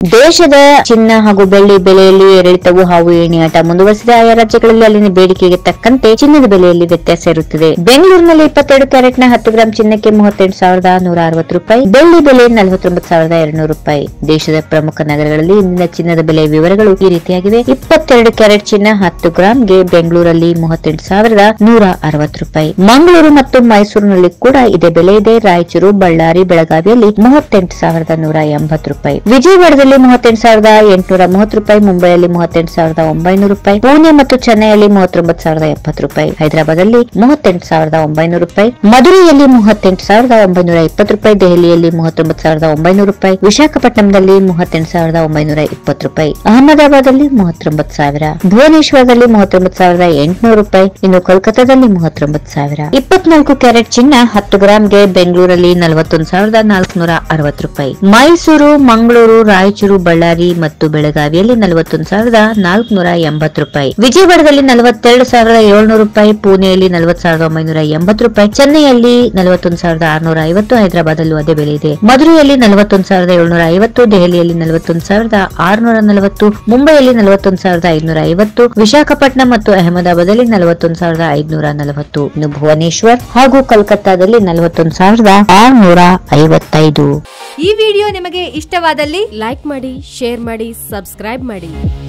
ದೇಶದ ಚಿನ್ನ ಹಾಗೂ ಬೆಳ್ಳಿ ಬೆಲೆಯಲ್ಲಿ ಏರಿಳಿತವು ಹಾವು ಏಣಿಯಾಟ ಮುಂದುವರೆಸಿದ ಆಯಾ ರಾಜ್ಯಗಳಲ್ಲಿ ಅಲ್ಲಿನ ಬೇಡಿಕೆಗೆ ತಕ್ಕಂತೆ ಚಿನ್ನದ ಬೆಲೆಯಲ್ಲಿ ವ್ಯತ್ಯಾಸ ಇರುತ್ತದೆ ಬೆಂಗಳೂರಿನಲ್ಲಿ ಇಪ್ಪತ್ತೆರಡು ಕ್ಯಾರೆಟ್ನ ಹತ್ತು ಗ್ರಾಂ ಚಿನ್ನಕ್ಕೆ ಮೂವತ್ತೆಂಟು ಸಾವಿರದ ನೂರ ಅರವತ್ತು ರೂಪಾಯಿ ಬೆಳ್ಳಿ ಬೆಲೆ ನಲವತ್ತೊಂಬತ್ತು ಸಾವಿರದ ಎರಡ್ನೂರು ರೂಪಾಯಿ ದೇಶದ ಪ್ರಮುಖ ನಗರಗಳಲ್ಲಿ ಇಂದಿನ ಚಿನ್ನದ ಬೆಲೆ ವಿವರಗಳು ಈ ರೀತಿಯಾಗಿವೆ ಇಪ್ಪತ್ತೆರಡು ಕ್ಯಾರೆಟ್ ಚಿನ್ನ ಹತ್ತು ಗ್ರಾಂಗೆ ಬೆಂಗಳೂರಲ್ಲಿ ಮೂವತ್ತೆಂಟು ಸಾವಿರದ ನೂರ ಅರವತ್ತು ರೂಪಾಯಿ ಮಂಗಳೂರು ಮತ್ತು ಮೈಸೂರಿನಲ್ಲಿ ಕೂಡ ಇದೇ ಬೆಲೆ ಇದೆ ರಾಯಚೂರು ಬಳ್ಳಾರಿ ಬೆಳಗಾವಿಯಲ್ಲಿ ಮೂವತ್ತೆಂಟು ಸಾವಿರದ ನೂರ ಎಂಬತ್ತು ರೂಪಾಯಿ ವಿಜಯವಾಡದಲ್ಲಿ ಮೂವತ್ತೆಂಟು ಸಾವಿರದ ಎಂಟುನೂರ ಮೂವತ್ತು ರೂಪಾಯಿ ಮುಂಬೈಯಲ್ಲಿ ಮೂವತ್ತೆಂಟು ಸಾವಿರದ ಒಂಬೈನೂರು ರೂಪಾಯಿ ಪುಣೆ ಮತ್ತು ಚೆನ್ನೈಯಲ್ಲಿ ಮೂವತ್ತೊಂಬತ್ತು ಸಾವಿರದ ಎಪ್ಪತ್ತು ರೂಪಾಯಿ ಹೈದರಾಬಾದಲ್ಲಿ ಮೂವತ್ತೆಂಟು ಸಾವಿರದ ಒಂಬೈನೂರು ರೂಪಾಯಿ ಮಧುರೈಯಲ್ಲಿ ಮೂವತ್ತೆಂಟು ಸಾವಿರದ ಒಂಬೈನೂರ ಇಪ್ಪತ್ತು ರೂಪಾಯಿ ದೆಹಲಿಯಲ್ಲಿ ಮೂವತ್ತೊಂಬತ್ತು ಸಾವಿರದ ಒಂಬೈನೂರು ರೂಪಾಯಿ ವಿಶಾಖಪಟ್ಟಣಂದಲ್ಲಿ ಮೂವತ್ತೆಂಟು ಸಾವಿರದ ಒಂಬೈನೂರ ಇಪ್ಪತ್ತು ರೂಪಾಯಿ ಅಹಮದಾಬಾದಲ್ಲಿ ಮೂವತ್ತೊಂಬತ್ತು ಸಾವಿರ ಭುವನೇಶ್ವರದಲ್ಲಿ ಮೂವತ್ತೊಂಬತ್ತು ಸಾವಿರದ ಎಂಟುನೂರು ರೂಪಾಯಿ ಇನ್ನು ಕೋಲ್ಕತ್ತಾದಲ್ಲಿ ಮೂವತ್ತೊಂಬತ್ತು ಸಾವಿರ ಇಪ್ಪತ್ನಾಲ್ಕು ಕ್ಯಾರೆಟ್ ಚಿನ್ನ ಹತ್ತು ಗ್ರಾಂಗೆ ಬೆಂಗಳೂರಲ್ಲಿ ನಲವತ್ತೊಂದು ಸಾವಿರದ ನಾಲ್ಕುನೂರ ಅರವತ್ತು ರೂಪಾಯಿ ಮೈಸೂರು ಮಂಗಳೂರು ರಾಯಚೂರು ಬಳ್ಳಾರಿ ಮತ್ತು ಬೆಳಗಾವಿಯಲ್ಲಿ ನಲವತ್ತೊಂದು ಸಾವಿರದ ನಾಲ್ಕುನೂರ ಎಂಬತ್ತು ರೂಪಾಯಿ ವಿಜಯವಾಡದಲ್ಲಿ ನಲವತ್ತೆರಡು ಸಾವಿರದ ಏಳ್ನೂರು ರೂಪಾಯಿ ಪುಣೆಯಲ್ಲಿ ನಲವತ್ತು ಸಾವಿರದ ಒಂಬೈನೂರ ಎಂಬತ್ತು ರೂಪಾಯಿ ಚೆನ್ನೈಯಲ್ಲಿ ನಲವತ್ತೊಂದು ಸಾವಿರದ ಆರುನೂರ ಐವತ್ತು ಹೈದರಾಬಾದಲ್ಲೂ ಅದೇ ಬೆಲೆ ಇದೆ ಮಧುರೈಯಲ್ಲಿ ನಲವತ್ತೊಂದು ಸಾವಿರದ ಏಳ್ನೂರ ಐವತ್ತು ದೆಹಲಿಯಲ್ಲಿ ನಲವತ್ತೊಂದು ಸಾವಿರದ ಆರುನೂರ ನಲವತ್ತು ಮುಂಬೈಯಲ್ಲಿ ನಲವತ್ತೊಂದು ಸಾವಿರದ ಐದುನೂರ ಐವತ್ತು ವಿಶಾಖಪಟ್ಟಣ ಮತ್ತು ಅಹಮದಾಬಾದಲ್ಲಿ ನಲವತ್ತೊಂದು ಸಾವಿರದ ಐದುನೂರ ನಲವತ್ತು ಇನ್ನು ಭುವನೇಶ್ವರ್ ಹಾಗೂ ಕಲ್ಕತ್ತಾದಲ್ಲಿ ನಲವತ್ತೊಂದು ಸಾವಿರದ ಆರುನೂರ ಐವತ್ತೈದು ಈ ವಿಡಿಯೋ ನಿಮಗೆ ಇಷ್ಟವಾದಲ್ಲಿ ಲೈಕ್ ಮಾಡಿ ಶೇರ್ ಮಾಡಿ ಸಬ್ಸ್ಕ್ರೈಬ್ ಮಾಡಿ